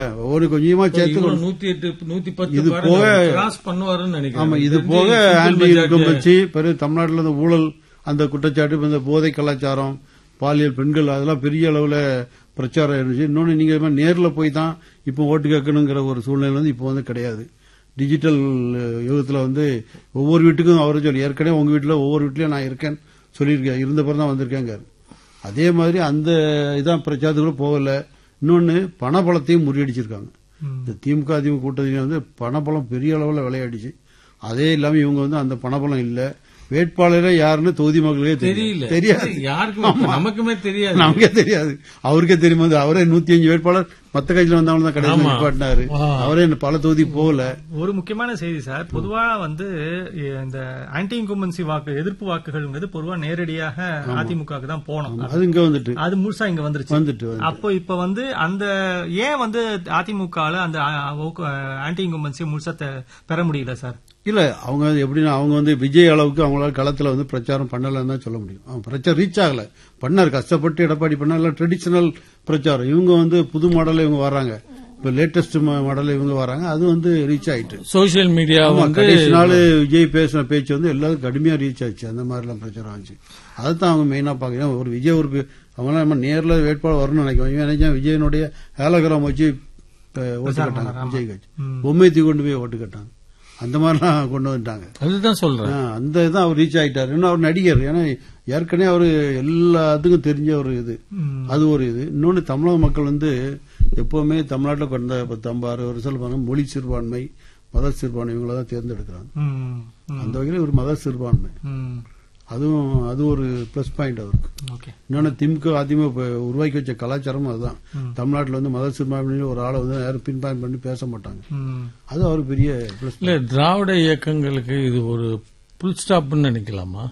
ஒவ்வொரு கொஞ்சமா சேர்த்து இவரும் நூத்தி எட்டு நூத்தி பத்து இது பாருங்க, போக- கிராஸ் பண்ணுவாருன்னு நினைக்கிறேன் ஆமா இது எனக்கு போக தெரிஞ்சு ஆன்டி சிங்கிள் மெஜாரிட்டி- இன்கம்பன்சி பிறகு தமிழ்நாட்டில் இந்த ஊழல் அந்த குற்றச்சாட்டு இப்ப இந்த போதை கலாச்சாரம் பாலியல் பெண்கள் அதெல்லாம் பெரிய அளவுல பிரச்சாரம் இருந்துச்சு இன்னொன்னு நீங்க இது மாதிரி நேர்ல போய் தான் இப்போ ஓட்டு கேட்கணுங்கிற ஒரு சூழ்நிலை வந்து இப்போ வந்து கிடையாது டிஜிட்டல் யுகத்துல வந்து ஒவ்வொரு வீட்டுக்கும் அவரை சொல்லி ஏற்கனவே உங்க வீட்டுல ஒவ்வொரு வீட்லயும் நான் இருக்கேன் சொல்லியிருக்கேன் இருந்த பிறகு தான் வந்திருக்கேங்க அதே மாதிரி அந்த இதான் பிரச்சாரத்துக்குள்ள போகல இன்னொன்னு பணபலத்தையும் முறியடிச்சிருக்காங்க இந்த திமுக அதிமுக கூட்டத்தில் வந்து பணபலம் பெரிய அளவில் விளையாடிச்சு அதே இல்லாம இவங்க வந்து அந்த பணபலம் இல்ல வேட்பாளரே யாருன்னு தொகுதி மக்களுக்கே தெரியல தெரியாது யாருக்குமே நமக்குமே தெரியாது நமக்கே தெரியாது அவருக்கே தெரியுமா அது அவரே நூத்தி அஞ்சு வேட்பாளர் மத்த கட்சியில வந்தவங்க தான் கடைசி நிப்பாட்டினாரு அவரே பல தொகுதி போகல ஒரு முக்கியமான செய்தி சார் பொதுவா வந்து இந்த ஆன்டி இன்கும்பன்சி வாக்கு எதிர்ப்பு வாக்குகள்ங்கிறது பொதுவா நேரடியாக அதிமுகவுக்கு தான் போனோம் அது இங்க வந்துட்டு அது முழுசா இங்க வந்துருச்சு வந்துட்டு வந்து. அப்போ இப்ப வந்து அந்த ஏன் வந்து அதிமுகல அந்த ஆன்டி இன்கும்பன்சி முழுசா தெ- பெற முடியல சார் இல்ல அவங்க எப்படின்னா அவங்க வந்து விஜய் அளவுக்கு அவங்களால களத்துல வந்து பிரச்சாரம் பண்ணலன்னு தான் சொல்ல முடியும் அவங்க பிரச்சாரம் ரீச் ஆகல பண்ணாரு கஷ்டப்பட்டு எடப்பாடி பண்ணார் ட்ரெடிஷனல் பிரச்சாரம் இவங்க வந்து புது மாடல்ல இவங்க வர்றாங்க இப்ப லேட்டஸ்ட் மாடல்ல இவங்க வராங்க அது வந்து ரீச் ஆயிட்டு சோசியல் மீடியா ஆமா, வந்து கடைசி நாள் விஜய் பேசின பேச்சு வந்து எல்லாரும் கடுமையா ரீச் ஆச்சு அந்த மாதிரி எல்லாம் பிரச்சாரம் ஆச்சு அதுதான் அவங்க மெயினா பாக்க ஒரு விஜய் ஒரு அவங்க நம்ம நேர்ல வேட்பாளர் வரணும்னு நினைக்கிறோம் இவன் நினைச்சேன் விஜயனுடைய ஹேலோகிராம் வச்சு அஹ், ஓட்டு கட்டாங்க விஜய் கட்சி பொம்மை தூக்கி கொண்டு போய் ஓட்டு கட்டாங்க அந்த மாதிரிலாம் கொண்டு வந்துட்டாங்க அதுதான் சொல்றேன் ஆ, அந்த இதான் அவர் ரீச் ஆயிட்டாரு இன்னும் அவர் நடிகர் ஏன்னா ஏற்கனவே அவரு எல்லாத்துக்கும் தெரிஞ்ச ஒரு இது அது ஒரு இது இன்னொன்னு தமிழக மக்கள் வந்து எப்பவுமே தமிழ்நாட்டில் கடந்த பத்து ஐம்பது அறுபது வருஷம் பாருங்க மொழி சிறுபான்மை மத சிறுபான்மை இவங்கள தான் தேர்ந்தெடுக்கிறாங்க ம், ம், அந்த வகையில் ஒரு மத சிறுபான்மை ம். அதுவும் அது ஒரு பிளஸ் பாயிண்ட் அவருக்கு ஓகே இன்னொன்னு திமுக அதிமுக இப்ப உருவாக்கி வச்ச கலாச்சாரமும் அதுதான் தமிழ்நாட்டில் வந்து மத சிறுபான்மையில ஒரு ஆளை வந்து யாரும் பின் பாயிண்ட் பண்ணி பேச மாட்டாங்க ம். அது அவருக்கு பெரிய பிளஸ் இல்ல திராவிட இயக்கங்களுக்கு இது ஒரு புல் ஸ்டாப்னு நினைக்கலாமா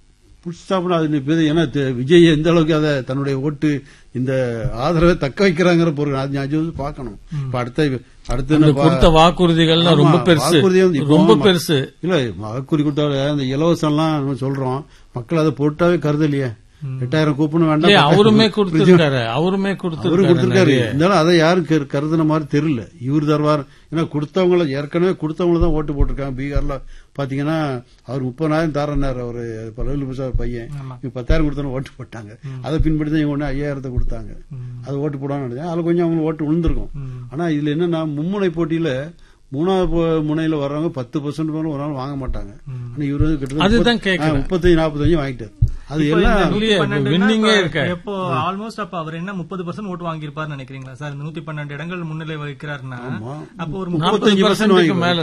புதுசாக அது இப்ப இது ஏன்னா தெ- விஜய் எந்த அளவுக்கு அதை தன்னுடைய ஓட்டு இந்த ஆதரவை தக்க வைக்கிறாங்கிற பொருள் அது அது வந்து பார்க்கணும் இப்ப அடுத்த அடுத்து இந்த என்ன பா- கொடுத்த வாக்குறுதிகள்லாம் ரொம்ப ஆமா, பெருசு வாக்குறுதி வந்து இப்போ ரொம்ப ஆமா. பெருசு இல்ல வாக்குறுதி கொடுத்தாரு அந்த இலவசம் எல்லாம் நம்ம சொல்றோம் மக்கள் அதை போட்டாவே கருதலையே எட்டாயிரம் கூப்பணும் இல்லையா, வேண்டாம் அவருமே கொடுத்திருக்காரு அவருமே அவரு கொடுத்திருக்காரு கொடுத்திருக்காரு நிறைய. இருந்தாலும் அதை யாரும் கரு- கருதுன மாதிரி தெரியல இவர் தருவார் ஏன்னா கொடுத்தவங்கள ஏற்கனவே கொடுத்தவங்கள தான் ஓட்டு போட்டிருக்காங்க பீகார்ல பாத்தீங்கன்னா அவர் முப்பதாயிரம் தாரனார் அவரு பல்லவி பிரசாத் பையன் ஆமா. இவங்க பத்தாயிரம் கொடுத்தோன்னு ஓட்டு போட்டாங்க அதை பின்பற்றி தான் இவங்க ஒண்ணு ஐயாயிரத்தை கொடுத்தாங்க அது ஓட்டு போடான்னு நினைச்சேன் அதுல கொஞ்சம் அவங்களுக்கு ஓட்டு விழுந்திருக்கும் ஆனா இதுல என்னன்னா மும்முனை போட்டியில மூணாவது போ- முனையில வர்றவங்க பத்து பர்சன்ட் மேல ஒரு நாள் வாங்க மாட்டாங்க ஆனா இவர் வந்து கிட்டத்தட்ட அதுதான் முப்பத்தி- கேக்குறேன். ஆ, முப்பத்தஞ்சு நாற்பத்தஞ்சு வாங்கிட்டாரு அது இப்போ எல்லாம் இந்த நூத்தி இல்லையே, பன்னெண்டுன்னா winning-ஏ இப்ப இருக்க. எப்போ ஆல்மோஸ்ட் அப்ப அவர் என்ன முப்பது பர்சன்ட் ஓட்டு வாங்கியிருப்பாரு நினைக்கிறீங்களா சார் இந்த நூத்தி பன்னெண்டு இடங்கள் முன்னிலை வகிக்கிறாருன்னா அப்போ ஒரு முப்பத்தஞ்சு 40% பர்சன்ட் க்கு மேல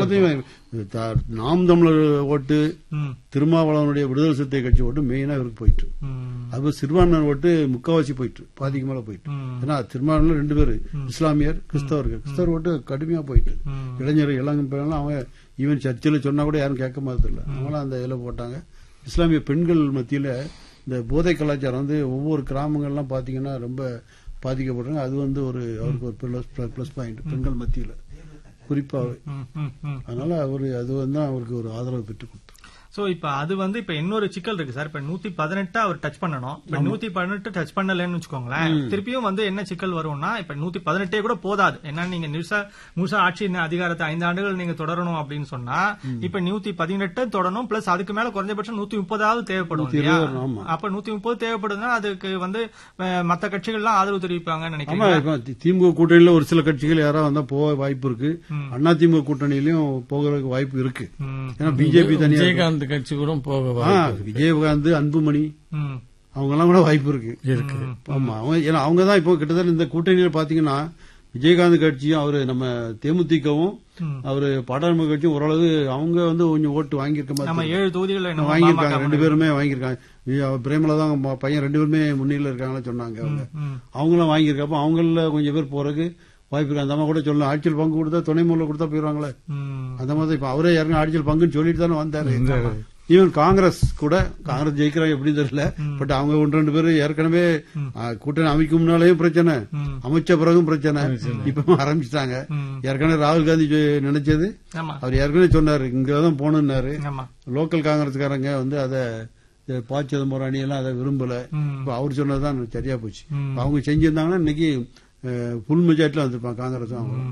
நாம் தமிழர் ஓட்டு ம், திருமாவளவனுடைய விடுதலை சிறுத்தை கட்சி ஓட்டு மெயினா இவருக்கு போயிட்டு ம், அது சிறுபான்மையினர் ஓட்டு முக்காவாசி போயிட்டு பாதிக்கு மேல போயிட்டு ம். ஏன்னா திருமாவளவன் ரெண்டு பேரு இஸ்லாமியர் கிறிஸ்தவர்கள் கிறிஸ்தவர் ஓட்டு கடுமையா போயிட்டு ம். இளைஞர் இளங்க பையன்லாம் அவங்க ஈவன் சர்ச்சில் சொன்னா கூட யாரும் கேட்க மாதிரி இல்ல அவங்களாம் அந்த இதில் போட்டாங்க இஸ்லாமிய பெண்கள் மத்தியில இந்த போதை கலாச்சாரம் வந்து ஒவ்வொரு கிராமங்கள்லாம் பாத்தீங்கன்னா ரொம்ப பாதிக்கப்படுறாங்க அது வந்து ஒரு அவருக்கு ஒரு பிளஸ் பிளஸ் பாயிண்ட் பெண்கள் மத்தியில குறிப்பாக ம், ம், ம். அதனால அவரு அது வந்து அவருக்கு ஒரு ஆதரவு பெற்று கொடுத்தார் சோ இப்ப அது வந்து இப்ப இன்னொரு சிக்கல் இருக்கு சார் இப்ப நூத்தி பதினெட்டு அவர் டச் பண்ணணும் இப்ப நூத்தி பதினெட்டு டச் பண்ணலன்னு வச்சுக்கோங்களேன் திருப்பியும் வந்து என்ன சிக்கல் வரும்னா இப்ப நூத்தி பதினெட்டே கூட போதாது ஏன்னா நீங்க நியூசா முழுசா ஆட்சி அதிகாரத்தை ஐந்து ஆண்டுகள் நீங்க தொடரணும் அப்படின்னு சொன்னா இப்ப நூத்தி பதினெட்டு தொடரணும் பிளஸ் அதுக்கு மேல குறைஞ்சபட்சம் நூத்தி முப்பதாவது தேவைப்படும் இல்லையா? இருபது, ஆமா. அப்ப நூத்தி முப்பது தேவைப்படுதுன்னா அதுக்கு வந்து அஹ், மத்த கட்சிகள்லாம் ஆதரவு தெரிவிப்பாங்கன்னு ஆமா நினைக்கிறேன் இப்ப தி- திமுக கூட்டணியில ஒரு சில கட்சிகள் யாராவது வந்தா போக வாய்ப்பு இருக்கு அண்ணா திமுக கூட்டணியிலயும் போகிறதுக்கு வாய்ப்பு இருக்கு ஏன்னா பிஜேபி தனியா இருக்கு. விஜயகாந்த் கட்சி கூட போக ஆ, வாய்ப்பு விஜயகாந்த் அன்புமணி ம், அவங்க எல்லாம் கூட வாய்ப்பு இருக்கு இருக்கு ஆமா அவங்க ஏன்னா அவங்க தான் இப்போ கிட்டத்தட்ட இந்த கூட்டணியில பாத்தீங்கன்னா விஜயகாந்த் கட்சியும் அவரு நம்ம தேமுதிகவும் அவரு பாடாளுமன்ற கட்சியும் ஓரளவு அவங்க வந்து கொஞ்சம் ஓட்டு வாங்கியிருக்க மாதிரி நம்ம ஏழு தொகுதிகள் என்ன வாங்கியிருக்காங்க ரெண்டு பேருமே வாங்கியிருக்காங்க வி- அவ பிரேமலா தான் அவங்க பையன் ரெண்டு பேருமே முன்னிலையில் இருக்காங்கன்னு சொன்னாங்க அவங்க ம். அவங்களும் வாங்கியிருக்கப்ப அவங்கள கொஞ்சம் பேர் போறதுக்கு வாய்ப்பு இருக்கு அந்த அம்மா கூட சொல்லலாம் ஆட்சியில் பங்கு கொடுத்தா துணை மூலம் கொடுத்தா போயிருவாங்களே ம், அந்த மாதிரி இப்ப அவரே யாருங்க ஆட்சியில் பங்குன்னு சொல்லிட்டு தானே வந்தாரு ஈவன் காங்கிரஸ் கூட காங்கிரஸ் ஜெயிக்கிறாங்க எப்படி தெரியல பட் அவங்க ஒன்று ரெண்டு பேரும் ஏற்கனவே ஆ, கூட்டணி அமைக்கும் முன்னாலேயும் பிரச்சனை ம். அமைச்ச பிறகும் பிரச்சனை இப்ப ஆரம்பிச்சிட்டாங்க ம். ஏற்கனவே ராகுல் காந்தி சொ- நினைச்சது ஆமா அவர் ஏற்கனவே சொன்னாரு இங்கதான் போகணும்னாரு ஆமா லோக்கல் காங்கிரஸ்காரங்க வந்து அதை பா சிதம்பரம் அணியெல்லாம் அதை விரும்பல ம். இப்ப அவர் சொன்னதுதான் சரியா போச்சு ம். இப்ப அவங்க செஞ்சிருந்தாங்கன்னா இன்னைக்கு ஃபுல் மெஜாரிட்டில வந்திருப்பாங்க காங்கிரஸ் அவங்க